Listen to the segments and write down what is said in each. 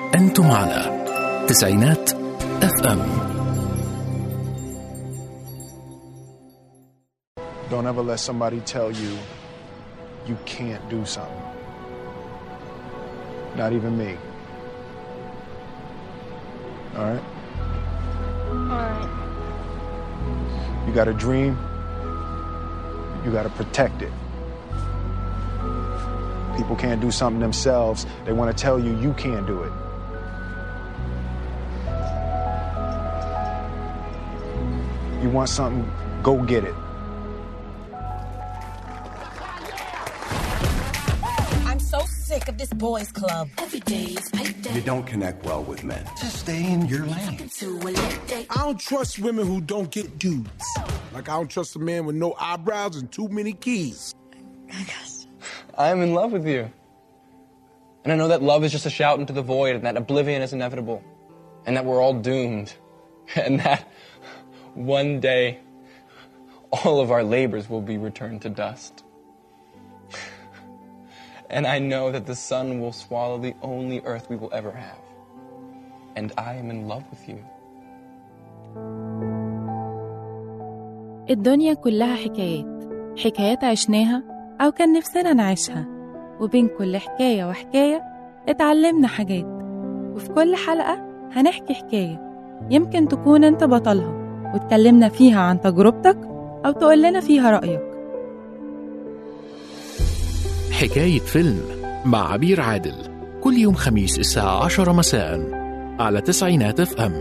أنتم على تسعينات اف ام Don't ever let somebody tell you you can't do something. Not even me. All right? Alright. You got a dream, you got to protect it. People can't do something themselves, they want to tell you you can't do it. You want something, go get it. I'm so sick of this boys club. Every day is payday. You don't connect well with men. Just stay in your lane. To a late day. I don't trust women who don't get dudes. Like I don't trust a man with no eyebrows and too many keys. I am in love with you. And I know that love is just a shout into the void and that oblivion is inevitable. And that we're all doomed. And that one day all of our labors will be returned to dust. And I know that the sun will swallow the only earth we will ever have. And I am in love with you. الدنيا كلها حكايات حكايات عشناها أو كان نفسنا نعيشها وبين كل حكاية وحكاية اتعلمنا حاجات وفي كل حلقة هنحكي حكاية يمكن تكون انت بطلها واتكلمنا فيها عن تجربتك أو تقولنا فيها رأيك حكاية فيلم مع عبير عادل كل يوم خميس الساعة 10 مساء على تسعينات اف ام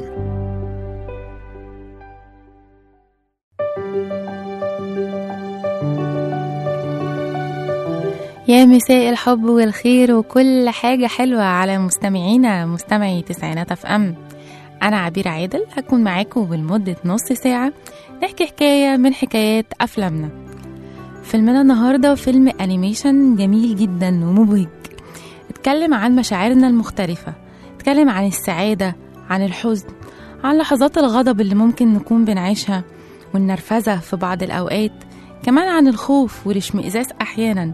يا مساء الحب والخير وكل حاجة حلوة على مستمعينا مستمعي تسعينات اف ام أنا عبير عادل هكون معاكم لمدة نص ساعة نحكي حكاية من حكايات أفلامنا فيلمنا النهاردة فيلم أنيميشن جميل جدا ومبهج اتكلم عن مشاعرنا المختلفة اتكلم عن السعادة عن الحزن عن لحظات الغضب اللي ممكن نكون بنعيشها والنرفزة في بعض الأوقات كمان عن الخوف والاشمئزاز أحيانا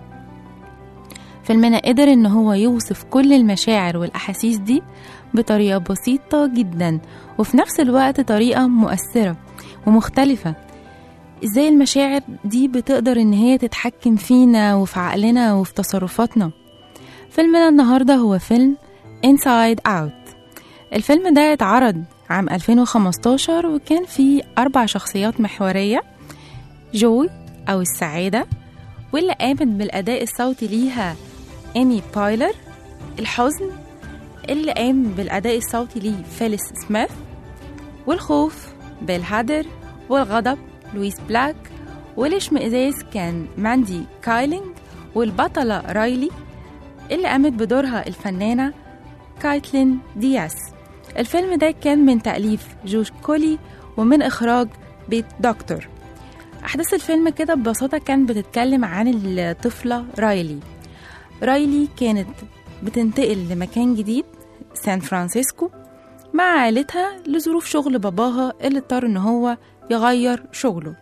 فيلمنا قدر إن هو يوصف كل المشاعر والأحاسيس دي بطريقة بسيطة جدا وفي نفس الوقت طريقة مؤثرة ومختلفة ازاي المشاعر دي بتقدر ان هي تتحكم فينا وفي عقلنا وفي تصرفاتنا فيلمنا النهاردة هو فيلم Inside Out الفيلم ده اتعرض عام 2015 وكان فيه أربع شخصيات محورية جوي أو السعادة واللي قامت بالأداء الصوتي ليها إيمي بايلر الحزن اللي قام بالأداء الصوتي ليه فيليس سميث والخوف بيل هادر والغضب لويس بلاك والاشمئزاز كان ماندي كايلينج والبطلة رايلي اللي قامت بدورها الفنانة كايتلين دياس الفيلم ده كان من تأليف جوش كولي ومن إخراج بيت دكتور أحداث الفيلم كده ببساطة كان بتتكلم عن الطفلة رايلي رايلي كانت بتنتقل لمكان جديد سان فرانسيسكو مع عائلتها لظروف شغل باباها اللي اضطر ان هو يغير شغله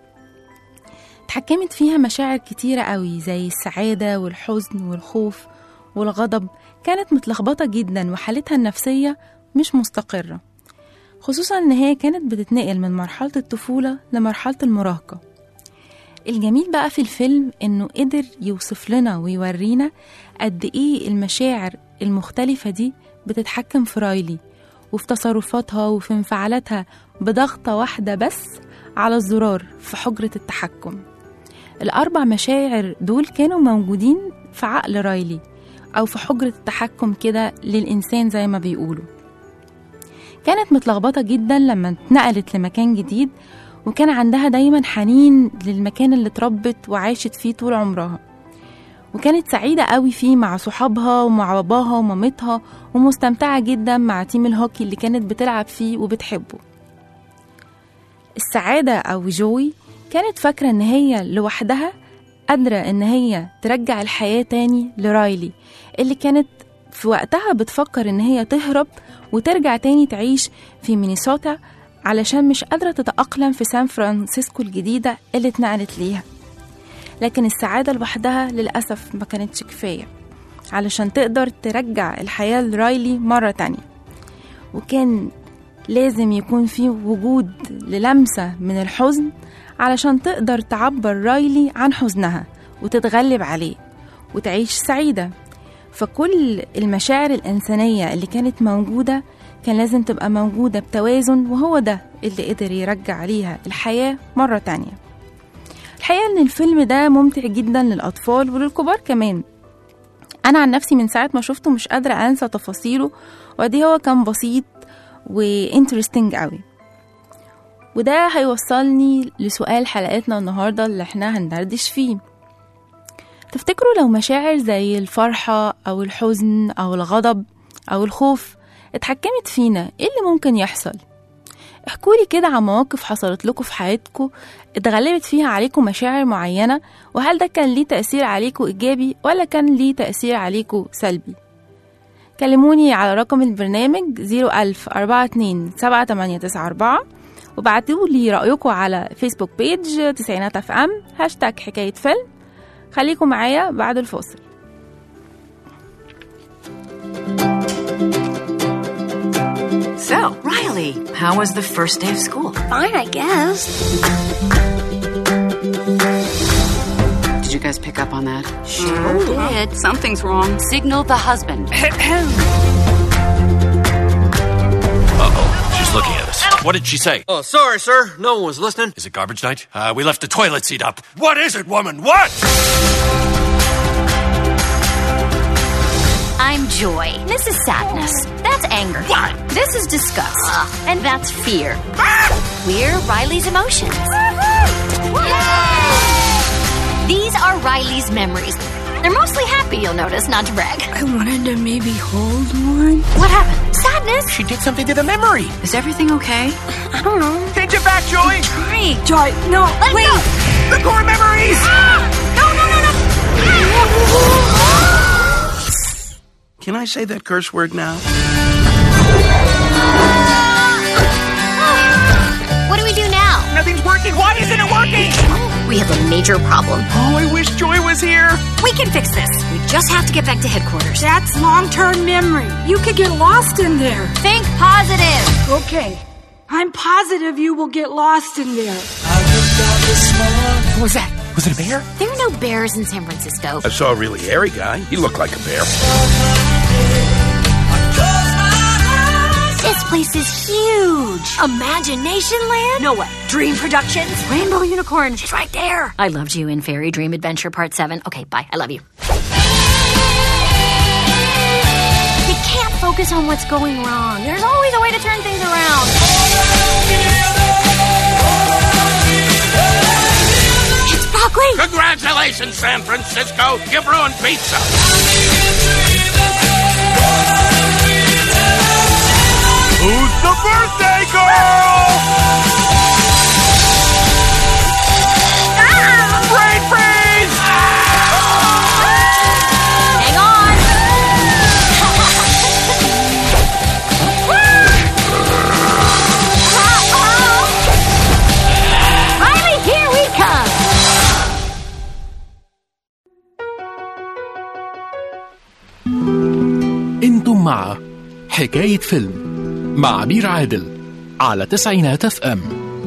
اتحكمت فيها مشاعر كتيرة قوي زي السعادة والحزن والخوف والغضب كانت متلخبطة جدا وحالتها النفسية مش مستقرة خصوصا ان هي كانت بتتنقل من مرحلة الطفولة لمرحلة المراهقة الجميل بقى في الفيلم انه قدر يوصف لنا ويورينا قد ايه المشاعر المختلفة دي بتتحكم في رايلي وفي تصرفاتها وفي انفعالاتها بضغطة واحدة بس على الزرار في حجرة التحكم الأربع مشاعر دول كانوا موجودين في عقل رايلي أو في حجرة التحكم كده للإنسان زي ما بيقولوا كانت متلخبطة جدا لما اتنقلت لمكان جديد وكان عندها دايما حنين للمكان اللي اتربت وعاشت فيه طول عمرها وكانت سعيدة قوي فيه مع صحابها ومع باباها ومامتها ومستمتعة جدا مع تيم الهوكي اللي كانت بتلعب فيه وبتحبه السعادة أو جوي كانت فاكرة إن هي لوحدها قادرة إن هي ترجع الحياة تاني لرايلي اللي كانت في وقتها بتفكر إن هي تهرب وترجع تاني تعيش في مينيسوتا علشان مش قادرة تتأقلم في سان فرانسيسكو الجديدة اللي اتنقلت ليها لكن السعادة لوحدها للأسف ما كانتش كفاية علشان تقدر ترجع الحياة لرايلي مرة تانية وكان لازم يكون في وجود للمسة من الحزن علشان تقدر تعبر رايلي عن حزنها وتتغلب عليه وتعيش سعيدة فكل المشاعر الإنسانية اللي كانت موجودة كان لازم تبقى موجودة بتوازن وهو ده اللي قدر يرجع ليها الحياة مرة تانية الحقيقة إن الفيلم ده ممتع جدا للأطفال وللكبار كمان أنا عن نفسي من ساعة ما شفته مش قادرة أنسى تفاصيله وقد هو كان بسيط وانترستنج قوي وده هيوصلني لسؤال حلقتنا النهاردة اللي احنا هندردش فيه تفتكروا لو مشاعر زي الفرحة أو الحزن أو الغضب أو الخوف اتحكمت فينا ايه اللي ممكن يحصل احكولي كده عن مواقف حصلت لكم في حياتكم اتغلبت فيها عليكم مشاعر معينة وهل ده كان ليه تأثير عليكم إيجابي ولا كان ليه تأثير عليكم سلبي كلموني على رقم البرنامج 01000 42 7894 وبعتوا لي رأيكم على فيسبوك بيج تسعينات اف ام هاشتاج حكاية فيلم خليكم معايا بعد الفاصل So, Riley, how was the first day of school? Fine, I guess. Did you guys pick up on that? Sure did. Something's wrong. Signal the husband. Uh-oh, she's looking at us. What did she say? Oh, sorry, sir. No one was listening. Is it garbage night? Uh, we left the toilet seat up. What is it, woman? What? I'm joy. This is sadness. That's anger. What? This is disgust. And that's fear. We're Riley's emotions. These are Riley's memories. They're mostly happy, you'll notice, not to brag. I wanted to maybe hold one. What happened? Sadness? She did something to the memory. Is everything okay? I don't know. Change it back, Joey. Trying. Joy, no. Let wait. go. The core memories. No, no, no, no. Can I say that curse word now? What do we do now? Nothing's working. Why isn't it working? We have a major problem. Oh, I wish Joy was here. We can fix this. We just have to get back to headquarters. That's long-term memory. You could get lost in there. Think positive. Okay. I'm positive you will get lost in there. What was that? Was it a bear? There are no bears in San Francisco. I saw a really hairy guy. He looked like a bear. This place is huge. Imagination Land? No way. Dream Productions? Rainbow Unicorn? She's right there. I loved you in Fairy Dream Adventure Part 7. Okay, bye. I love you. You can't focus on what's going wrong. There's always a way to turn things around. It's broccoli. Congratulations, San Francisco. You've ruined pizza. Who's the birthday girl? Brain freeze! Hang on. Riley, here we come. انتم مع حكاية فيلم مع عبير عادل على تسعينات اف ام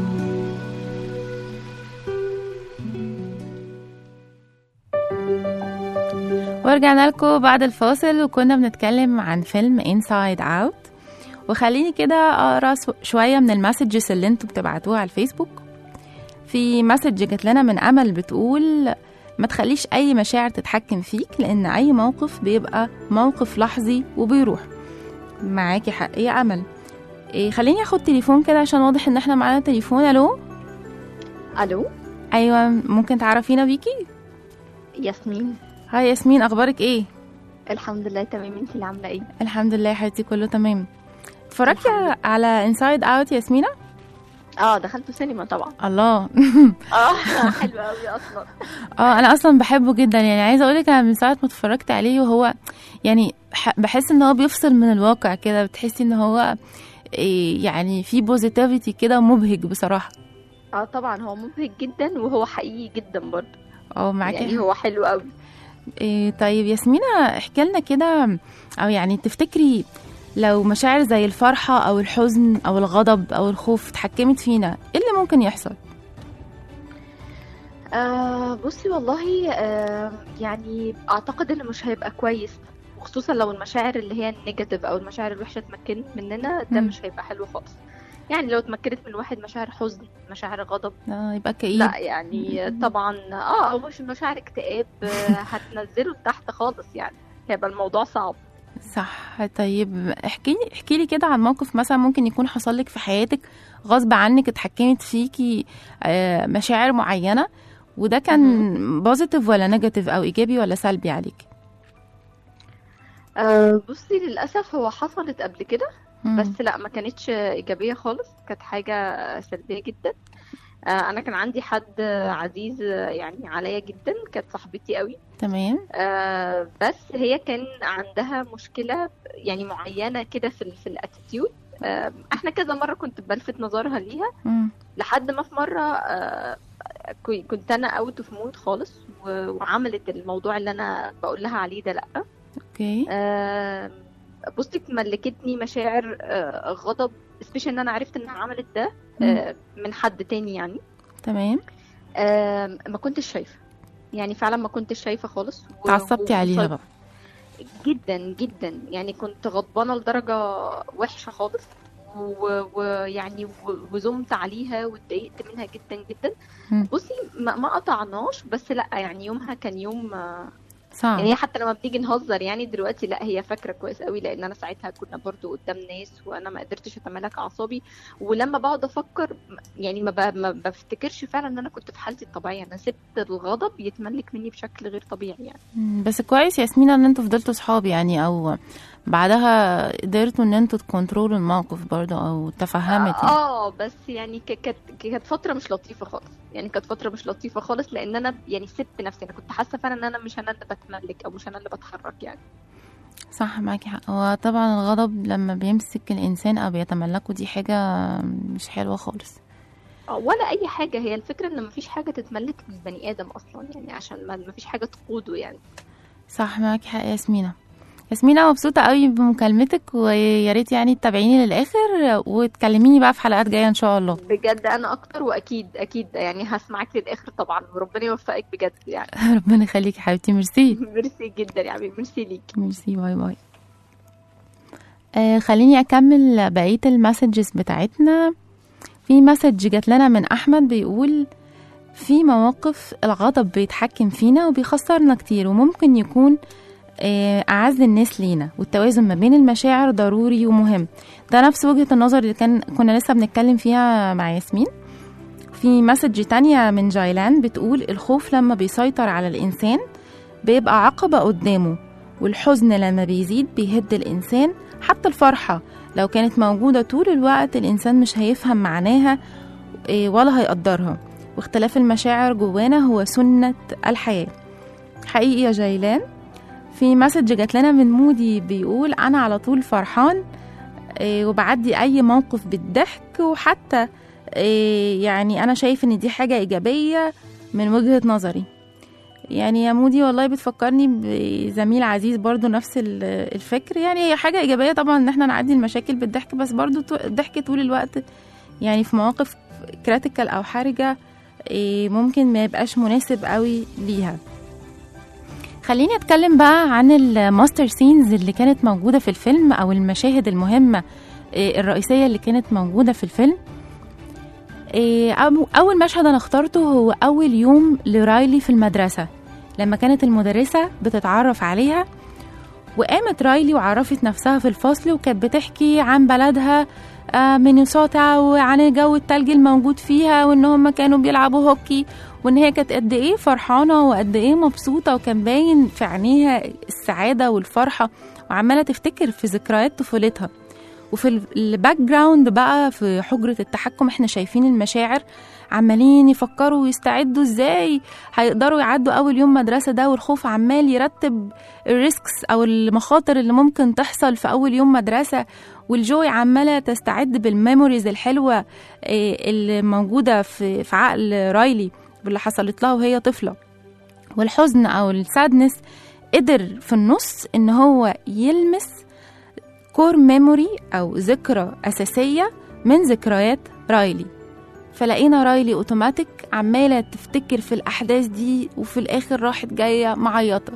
ورجعنا لكم بعد الفاصل وكنا بنتكلم عن فيلم انسايد اوت وخليني كده اقرا سو- شويه من المسجز اللي انتوا بتبعتوها على الفيسبوك في مسج جات لنا من امل بتقول ما تخليش اي مشاعر تتحكم فيك لان اي موقف بيبقى موقف لحظي وبيروح معاكي حق يا امل إيه خليني اخد تليفون كده عشان واضح ان احنا معانا تليفون الو الو ايوه ممكن تعرفينا بيكي ياسمين هاي ياسمين اخبارك ايه الحمد لله تمام انت اللي عامله ايه الحمد لله يا حبيبتي كله تمام اتفرجتي على انسايد اوت ياسمينة اه دخلت سينما طبعا الله اه حلو قوي اصلا اه انا اصلا بحبه جدا يعني عايزه اقولك انا من ساعه ما اتفرجت عليه وهو يعني ح- بحس ان هو بيفصل من الواقع كده بتحسي ان هو إيه يعني في بوزيتيفيتي كده مبهج بصراحه اه طبعا هو مبهج جدا وهو حقيقي جدا برضه اه معاكي يعني حق. هو حلو قوي إيه طيب ياسمينة احكي لنا كده او يعني تفتكري لو مشاعر زي الفرحة أو الحزن أو الغضب أو الخوف اتحكمت فينا إيه اللي ممكن يحصل؟ آه بصي والله آه يعني اعتقد انه مش هيبقى كويس وخصوصا لو المشاعر اللي هي النيجاتيف او المشاعر الوحشه اتمكنت مننا ده مم. مش هيبقى حلو خالص يعني لو اتمكنت من الواحد مشاعر حزن مشاعر غضب آه يبقى كئيب لا يعني طبعا اه او مش مشاعر اكتئاب آه، هتنزله لتحت خالص يعني هيبقى الموضوع صعب صح طيب احكي لي احكي لي كده عن موقف مثلا ممكن يكون حصل لك في حياتك غصب عنك اتحكمت فيكي آه، مشاعر معينة وده كان بوزيتيف ولا نيجاتيف او ايجابي ولا سلبي عليك آه بصي للاسف هو حصلت قبل كده مم. بس لا ما كانتش ايجابيه خالص كانت حاجه سلبيه جدا آه انا كان عندي حد عزيز يعني عليا جدا كانت صاحبتي قوي تمام آه بس هي كان عندها مشكله يعني معينه كده في ال في الاتيتيود آه احنا كذا مره كنت بلفت نظرها ليها مم. لحد ما في مره آه كو- كنت انا اوت اوف مود خالص و- وعملت الموضوع اللي انا بقول لها عليه ده لا اوكي آه، بصي ملكتني مشاعر آه، غضب سبيشال ان انا عرفت انها عملت ده آه، من حد تاني يعني تمام آه، ما كنتش شايفه يعني فعلا ما كنتش شايفه خالص و- تعصبتي و- عليها بقى جدا جدا يعني كنت غضبانه لدرجه وحشه خالص و- ويعني و- وزمت عليها واتضايقت منها جدا جدا مم. بصي ما ما قطعناش بس لا يعني يومها كان يوم آه، صعب يعني هي حتى لما بنيجي نهزر يعني دلوقتي لا هي فاكره كويس قوي لان انا ساعتها كنا برضو قدام ناس وانا ما قدرتش اتمالك اعصابي ولما بقعد افكر يعني ما, ب... ما بفتكرش فعلا ان انا كنت في حالتي الطبيعيه انا سبت الغضب يتملك مني بشكل غير طبيعي يعني مم، بس كويس ياسمينة ان انتوا فضلتوا صحاب يعني او بعدها قدرتوا ان انتوا تكنترولوا الموقف برضو او تفهمت يعني. اه بس يعني ك- كانت كانت فتره مش لطيفه خالص يعني كانت فتره مش لطيفه خالص لان انا يعني سبت نفسي انا كنت حاسه فعلا ان انا مش انا اللي بتملك او مش انا اللي بتحرك يعني صح معاكي حق هو طبعا الغضب لما بيمسك الانسان او بيتملكه دي حاجة مش حلوة خالص آه، ولا اي حاجه هي الفكره ان مفيش حاجه تتملك من البني ادم اصلا يعني عشان ما مفيش حاجه تقوده يعني صح معاكي حق يا ياسمينة ياسمينة مبسوطة قوي بمكالمتك ويا ريت يعني تتابعيني للآخر وتكلميني بقى في حلقات جاية إن شاء الله بجد انا اكتر واكيد اكيد يعني هسمعك للاخر طبعا وربنا يوفقك بجد يعني ربنا يخليكي يا حبيبتي ميرسي ميرسي جدا يا حبيبي ميرسي ليك ميرسي باي باي آه خليني أكمل بقية المسجز بتاعتنا في مسج جات لنا من أحمد بيقول في مواقف الغضب بيتحكم فينا وبيخسرنا كتير وممكن يكون آه، أعز الناس لينا والتوازن ما بين المشاعر ضروري ومهم ده نفس وجهة النظر اللي كان كنا لسه بنتكلم فيها مع ياسمين في مسج تانية من جايلان بتقول الخوف لما بيسيطر على الإنسان بيبقى عقبة قدامه والحزن لما بيزيد بيهد الإنسان حتى الفرحة لو كانت موجودة طول الوقت الإنسان مش هيفهم معناها إيه، ولا هيقدرها واختلاف المشاعر جوانا هو سنة الحياة حقيقي يا جيلان في مسج جات لنا من مودي بيقول أنا على طول فرحان إيه، وبعدي أي موقف بالضحك وحتى إيه، يعني أنا شايف إن دي حاجة إيجابية من وجهة نظري يعني يا مودي والله بتفكرني بزميل عزيز برضو نفس ال- الفكر يعني هي حاجة إيجابية طبعا إن احنا نعدي المشاكل بالضحك بس برضو تو- الضحك طول الوقت يعني في مواقف كريتيكال أو حرجة إيه، ممكن ما يبقاش مناسب قوي ليها خليني أتكلم بقى عن الماستر سينز اللي كانت موجودة في الفيلم أو المشاهد المهمة إيه، الرئيسية اللي كانت موجودة في الفيلم إيه، أو- أول مشهد أنا اخترته هو أول يوم لرايلي في المدرسة لما كانت المدرسة بتتعرف عليها وقامت رايلي وعرفت نفسها في الفصل وكانت بتحكي عن بلدها آه، مينيسوتا وعن الجو التلج الموجود فيها وان هم كانوا بيلعبوا هوكي وان هي كانت قد ايه فرحانه وقد ايه مبسوطه وكان باين في عينيها السعاده والفرحه وعماله تفتكر في ذكريات طفولتها وفي ال- الباك جراوند بقى في حجره التحكم احنا شايفين المشاعر عمالين يفكروا ويستعدوا ازاي هيقدروا يعدوا اول يوم مدرسه ده والخوف عمال يرتب الريسكس او المخاطر اللي ممكن تحصل في اول يوم مدرسه والجوي عماله تستعد بالميموريز الحلوه إيه، اللي موجوده في في عقل رايلي واللي حصلت لها وهي طفله والحزن او السادنس قدر في النص ان هو يلمس كور ميموري أو ذكرى أساسية من ذكريات رايلي فلقينا رايلي اوتوماتيك عمالة تفتكر في الأحداث دي وفي الآخر راحت جاية معيطة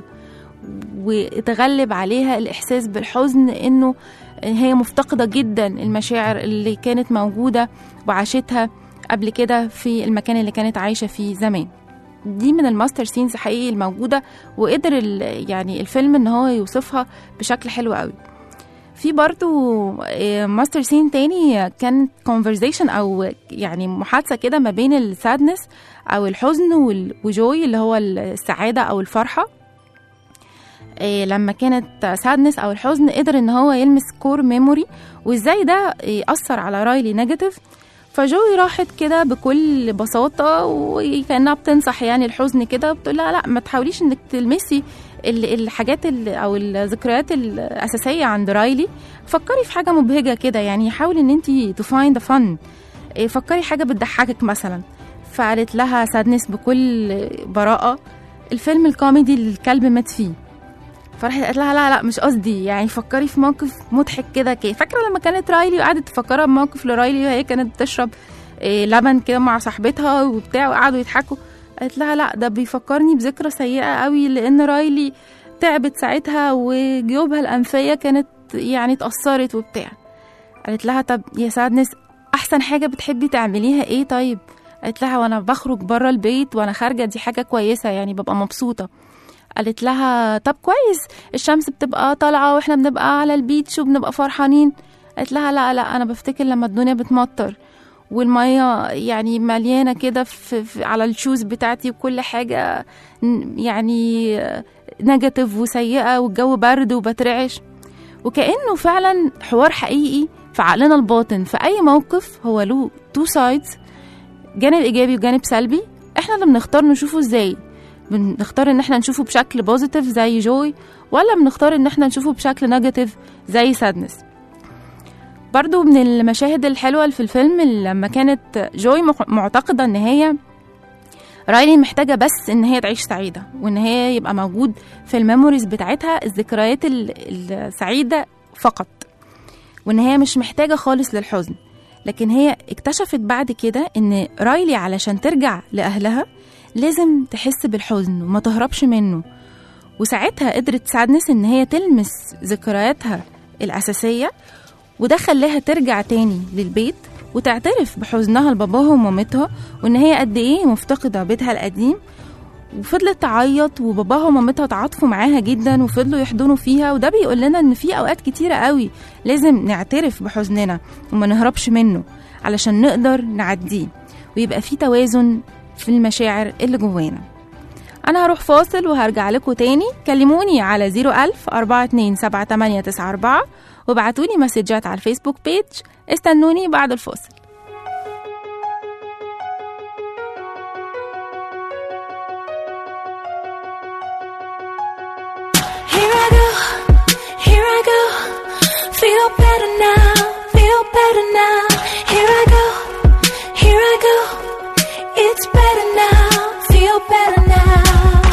واتغلب عليها الإحساس بالحزن إنه هي مفتقدة جدا المشاعر اللي كانت موجودة وعاشتها قبل كده في المكان اللي كانت عايشة فيه زمان دي من الماستر سينز حقيقي الموجودة وقدر ال- يعني الفيلم ان هو يوصفها بشكل حلو قوي في برضو آه، ماستر سين تاني كانت conversation او يعني محادثة كده ما بين السادنس او الحزن وال- وجوي اللي هو السعادة او الفرحة آه، لما كانت سادنس او الحزن قدر ان هو يلمس كور ميموري وازاي ده يأثر على رايلي نيجاتيف فجوي راحت كده بكل بساطة وكأنها بتنصح يعني الحزن كده بتقول لها لا ما تحاوليش انك تلمسي ال- الحاجات ال- او الذكريات الأساسية عند رايلي فكري في حاجة مبهجة كده يعني حاولي ان انت to find the fun إيه، فكري حاجة بتضحكك مثلا فقالت لها سادنس بكل براءة الفيلم الكوميدي اللي الكلب مات فيه فراحت قالت لها لا لا مش قصدي يعني فكري في موقف مضحك كده كي فاكره لما كانت رايلي وقعدت تفكرها بموقف لرايلي وهي كانت بتشرب إيه لبن كده مع صاحبتها وبتاع وقعدوا يضحكوا قالت لها لا ده بيفكرني بذكرى سيئه قوي لان رايلي تعبت ساعتها وجيوبها الانفيه كانت يعني اتاثرت وبتاع قالت لها طب يا سادنس احسن حاجه بتحبي تعمليها ايه طيب قالت لها وانا بخرج بره البيت وانا خارجه دي حاجه كويسه يعني ببقى مبسوطه قالت لها طب كويس الشمس بتبقى طالعة واحنا بنبقى على البيتش وبنبقى فرحانين قالت لها لا لا انا بفتكر لما الدنيا بتمطر والمية يعني مليانة كده في, في على الشوز بتاعتي وكل حاجة ن- يعني نيجاتيف وسيئة والجو برد وبترعش وكأنه فعلا حوار حقيقي في عقلنا الباطن في أي موقف هو له تو سايدز جانب إيجابي وجانب سلبي احنا اللي بنختار نشوفه ازاي بنختار ان احنا نشوفه بشكل بوزيتيف زي جوي ولا بنختار ان احنا نشوفه بشكل نيجاتيف زي سادنس برضو من المشاهد الحلوة اللي في الفيلم اللي لما كانت جوي مح- معتقدة ان هي رايلي محتاجة بس ان هي تعيش سعيدة وان هي يبقى موجود في الميموريز بتاعتها الذكريات ال- السعيدة فقط وان هي مش محتاجة خالص للحزن لكن هي اكتشفت بعد كده ان رايلي علشان ترجع لأهلها لازم تحس بالحزن وما تهربش منه وساعتها قدرت سادنس ان هي تلمس ذكرياتها الأساسية وده خلاها ترجع تاني للبيت وتعترف بحزنها لباباها ومامتها وان هي قد ايه مفتقدة بيتها القديم وفضلت تعيط وباباها ومامتها تعاطفوا معاها جدا وفضلوا يحضنوا فيها وده بيقول لنا ان في اوقات كتيرة قوي لازم نعترف بحزننا وما نهربش منه علشان نقدر نعديه ويبقى في توازن في المشاعر اللي جوانا انا هروح فاصل وهرجع لكم تاني كلموني على 01000 427 وابعتولي مسجات على الفيسبوك بيج استنوني بعد الفاصل Here I go, here I go. Feel better now, feel better now. Here I go, here I go. It's better now, feel better now.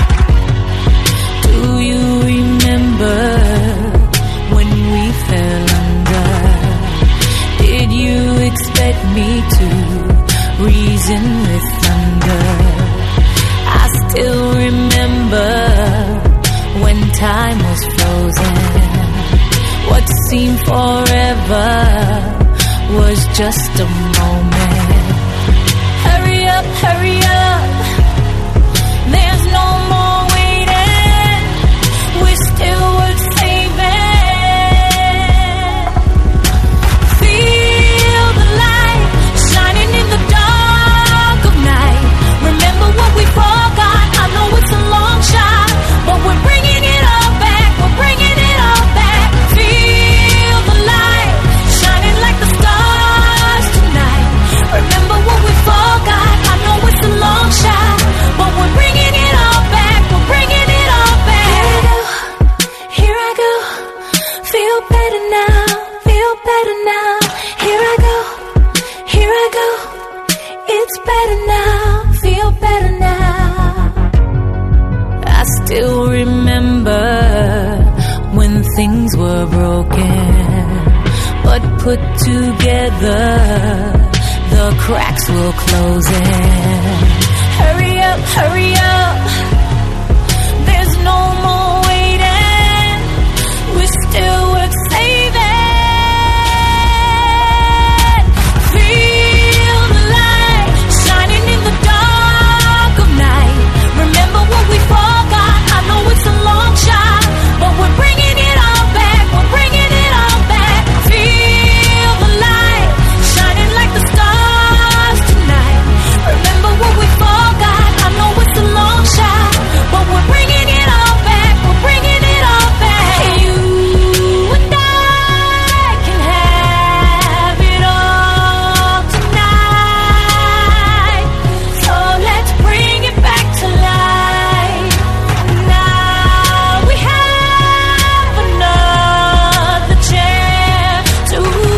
Do you remember when we fell under? Did you expect me to reason with thunder? I still remember when time was frozen. What seemed forever was just a moment. Hurry up, hurry up. There's no more waiting. We're still worth saving. Feel the light shining in the dark of night. Remember what we forgot. I know it's a long shot, but we're bringing it all back. We're bringing it all back. Feel the light shining like the stars tonight. Remember what we forgot. I know it's a long shot. put together, the cracks will close in. Hurry up, hurry up. There's no more waiting. We're still worth saving. Feel the light shining in the dark of night. Remember what we forgot. I know it's a long shot, but we're bringing it all back. We're bringing it all back. Feel the light shining like the stars tonight. Remember what we forgot. I know it's a long shot, but we're bringing it all back. We're bringing it all back. You and I can have it all tonight. So let's bring it back to life. Now we have another chance to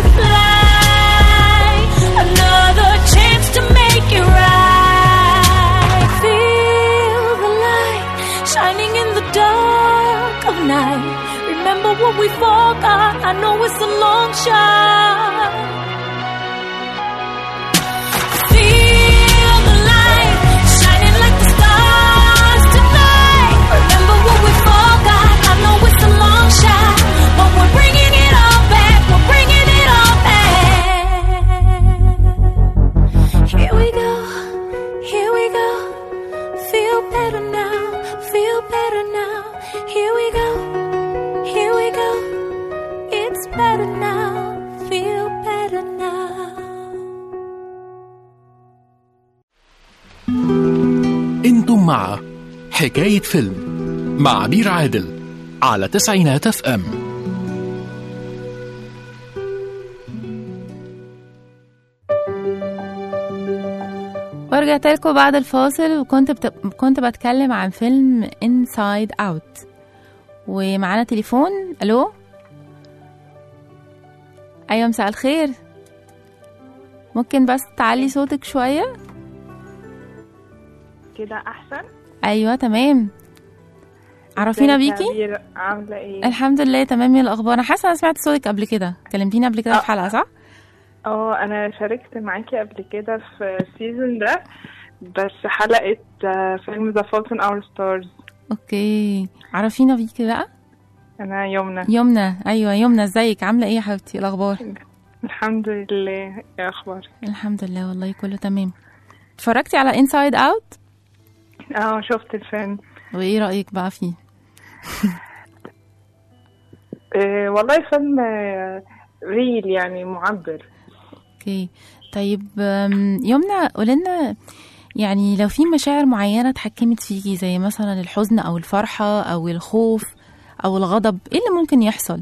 fly, another chance to make it right. Feel the light shining in the dark of night. Remember what we forgot. I know it's a long shot. Feel the light shining like the stars tonight. Remember what we forgot. I know it's a long shot, but we're bringing it all back. We're bringing it all back. Here we go. Here we go. Feel better now. Feel better now. Here we go. Here we go. It's better now. Feel better now. انتم مع حكاية فيلم مع عبير عادل على تسعينات اف ام ورجعت لكم بعد الفاصل وكنت بت... كنت بتكلم عن فيلم انسايد اوت ومعانا تليفون الو ايوه مساء الخير ممكن بس تعلي صوتك شويه كده احسن ايوه تمام عرفينا ازيك يا بيكي عبير؟ عامله ايه الحمد لله تمام يا الاخبار انا حاسه انا سمعت صوتك قبل كده كلمتيني قبل كده في حلقه صح اه انا شاركت معاكي قبل كده في السيزون ده بس حلقه آه، فيلم ذا فولت ان اور ستارز اوكي عرفينا بيكي بقى انا يمنى يمنى ايوه يمنى ازيك عامله ايه يا حبيبتي إيه الاخبار الحمد لله يا اخبار الحمد لله والله كله تمام اتفرجتي على انسايد اوت اه شفت الفيلم وايه رايك بقى فيه آه والله فيلم آه، ريل يعني معبر اوكي طيب أم، يمنى قولنا يعني لو في مشاعر معينة اتحكمت فيكي زي مثلا الحزن أو الفرحة أو الخوف أو الغضب ايه اللي ممكن يحصل؟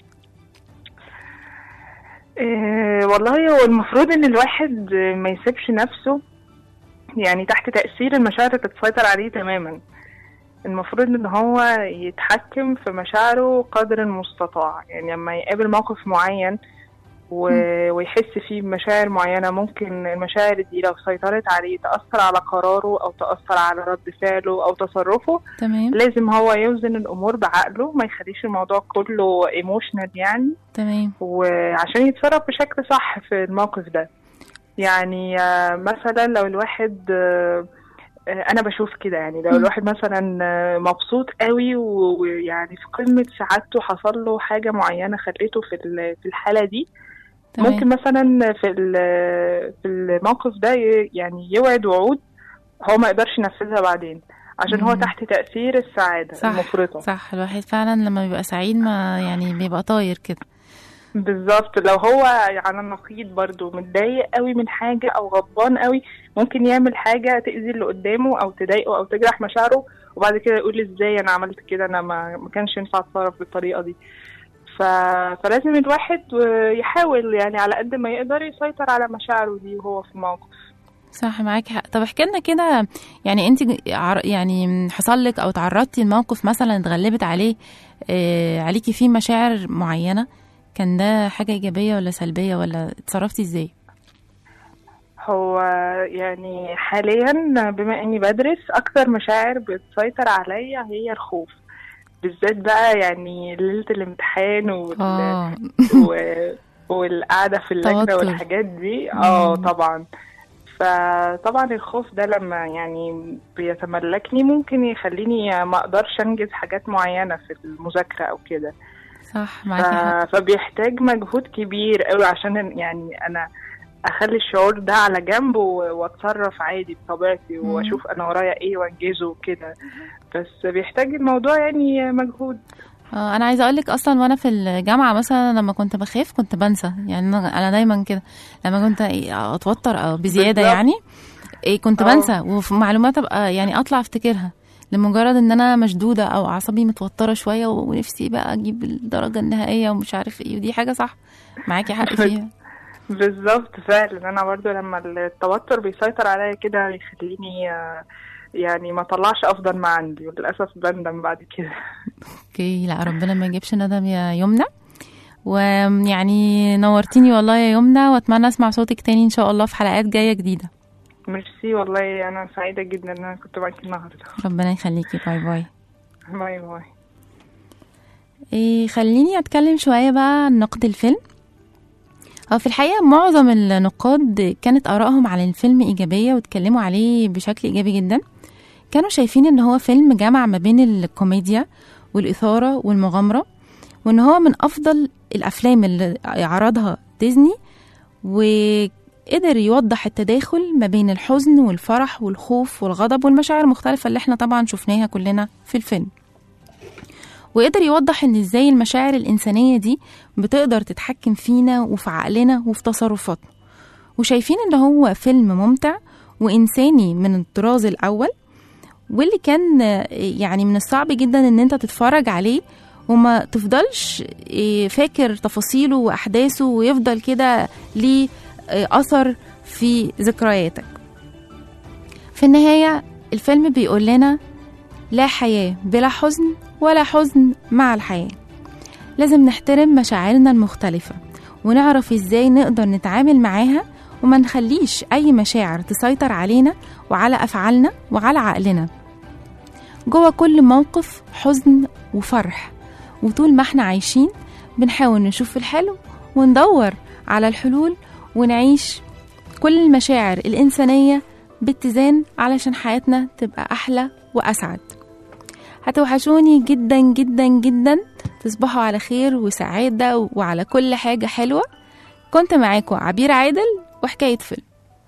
آه والله هو المفروض ان الواحد آه، ما يسيبش نفسه يعني تحت تأثير المشاعر اللي تسيطر عليه تماما المفروض ان هو يتحكم في مشاعره قدر المستطاع يعني لما يقابل موقف معين و... ويحس فيه بمشاعر معينة ممكن المشاعر دي لو سيطرت عليه تأثر على قراره أو تأثر على رد فعله أو تصرفه تمام لازم هو يوزن الأمور بعقله ما يخليش الموضوع كله ايموشنال يعني تمام وعشان يتصرف بشكل صح في الموقف ده يعني آه، مثلا لو الواحد آه، آه، انا بشوف كده يعني لو الواحد مثلا آه، مبسوط قوي و- ويعني في قمة سعادته حصل له حاجة معينة خليته في ال- في الحالة دي تمام. ممكن مثلا في ال- في الموقف ده ي- يعني يوعد وعود هو ما يقدرش ينفذها بعدين عشان هو مم. تحت تأثير السعادة صح المفرطة صح الواحد فعلا لما بيبقى سعيد ما يعني بيبقى طاير كده بالظبط لو هو على النقيض برضو متضايق قوي من حاجة او غضبان قوي ممكن يعمل حاجة تأذي اللي قدامه او تضايقه او تجرح مشاعره وبعد كده يقول ازاي انا عملت كده انا ما, ما كانش ينفع اتصرف بالطريقة دي ف... فلازم الواحد يحاول يعني على قد ما يقدر يسيطر على مشاعره دي وهو في الموقف صح معاكي حق طب احكي لنا كده يعني انت عر- يعني حصل لك او تعرضتي لموقف مثلا اتغلبت عليه اه عليكي فيه مشاعر معينة كان ده حاجة إيجابية ولا سلبية ولا اتصرفتي ازاي؟ هو يعني حاليا بما اني بدرس اكتر مشاعر بتسيطر عليا هي الخوف بالذات بقى يعني ليلة الامتحان وال... اه و... والقعدة في اللجنة توتر. والحاجات دي اه مم. طبعا فطبعا الخوف ده لما يعني بيتملكني ممكن يخليني ما اقدرش انجز حاجات معينة في المذاكرة او كده صح ف... معاكي حق فبيحتاج مجهود كبير قوي عشان يعني انا اخلي الشعور ده على جنب و- واتصرف عادي بطبيعتي مم. واشوف انا ورايا ايه وانجزه وكده بس بيحتاج الموضوع يعني مجهود آه، انا عايزه اقول لك اصلا وانا في الجامعه مثلا لما كنت بخاف كنت بنسى يعني انا أنا دايما كده لما كنت إيه اتوتر او بزياده بالظبط. يعني إيه كنت آه. بنسى وفي معلومات ابقى يعني اطلع افتكرها لمجرد ان انا مشدوده او اعصابي متوتره شويه ونفسي بقى اجيب الدرجه النهائيه ومش عارف ايه ودي حاجه صح معاكي حق فيها بالظبط فعلا انا برضو لما التوتر بيسيطر عليا كده بيخليني آه، يعني ما طلعش افضل ما عندي وللاسف بندم بعد كده اوكي لا ربنا ما يجيبش ندم يا يمنى ويعني نورتيني والله يا يمنى واتمنى اسمع صوتك تاني ان شاء الله في حلقات جايه جديده ميرسي والله انا سعيده جدا ان انا كنت معاكي النهارده ربنا يخليكي باي باي باي باي إيه خليني اتكلم شويه بقى عن نقد الفيلم هو في الحقيقه معظم النقاد كانت ارائهم عن الفيلم ايجابيه واتكلموا عليه بشكل ايجابي جدا كانوا شايفين ان هو فيلم جمع ما بين الكوميديا والاثاره والمغامره وان هو من افضل الافلام اللي عرضها ديزني وقدر يوضح التداخل ما بين الحزن والفرح والخوف والغضب والمشاعر المختلفه اللي احنا طبعا شفناها كلنا في الفيلم وقدر يوضح ان ازاي المشاعر الانسانيه دي بتقدر تتحكم فينا وفي عقلنا وفي تصرفاتنا وشايفين ان هو فيلم ممتع وانساني من الطراز الاول واللي كان آه، يعني من الصعب جدا ان انت تتفرج عليه وما تفضلش آه، فاكر تفاصيله واحداثه ويفضل كده ليه آه، اثر في ذكرياتك في النهايه الفيلم بيقول لنا لا حياه بلا حزن ولا حزن مع الحياه لازم نحترم مشاعرنا المختلفه ونعرف ازاي نقدر نتعامل معاها وما نخليش اي مشاعر تسيطر علينا وعلى افعالنا وعلى عقلنا جوه كل موقف حزن وفرح وطول ما احنا عايشين بنحاول نشوف الحلو وندور على الحلول ونعيش كل المشاعر الإنسانية باتزان علشان حياتنا تبقى أحلى وأسعد هتوحشوني جدا جدا جدا تصبحوا على خير وسعادة وعلى كل حاجة حلوة كنت معاكم عبير عادل وحكاية فيلم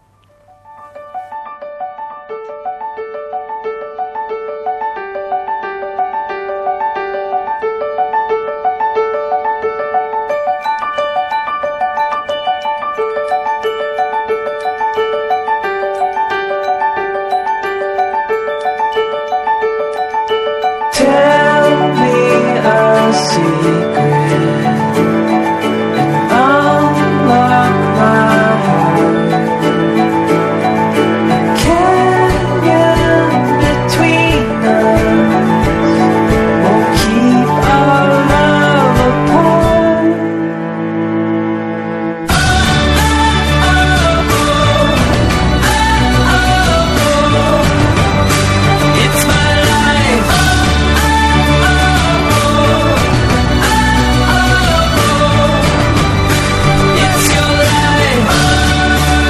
Tell me a secret and unlock my heart. A canyon between us won't keep our love apart. It's my life. It's your life.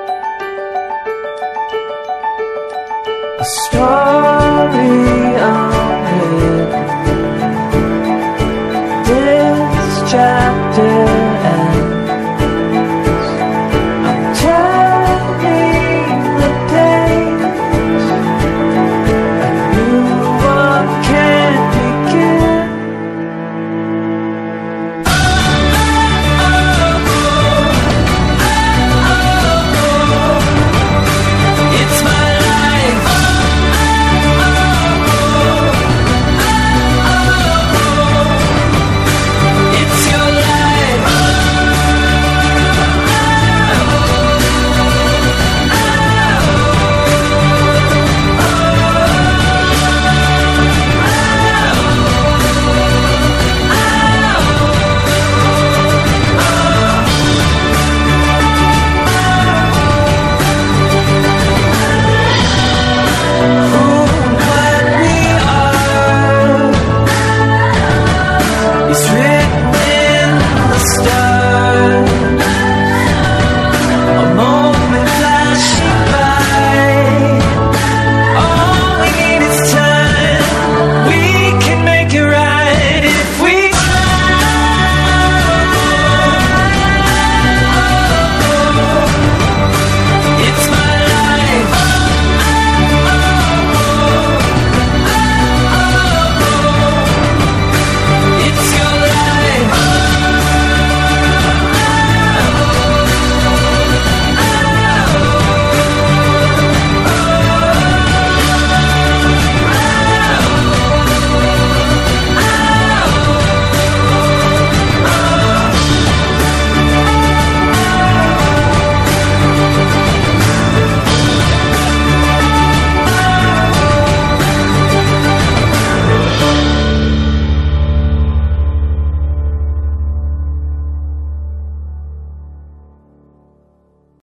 A story of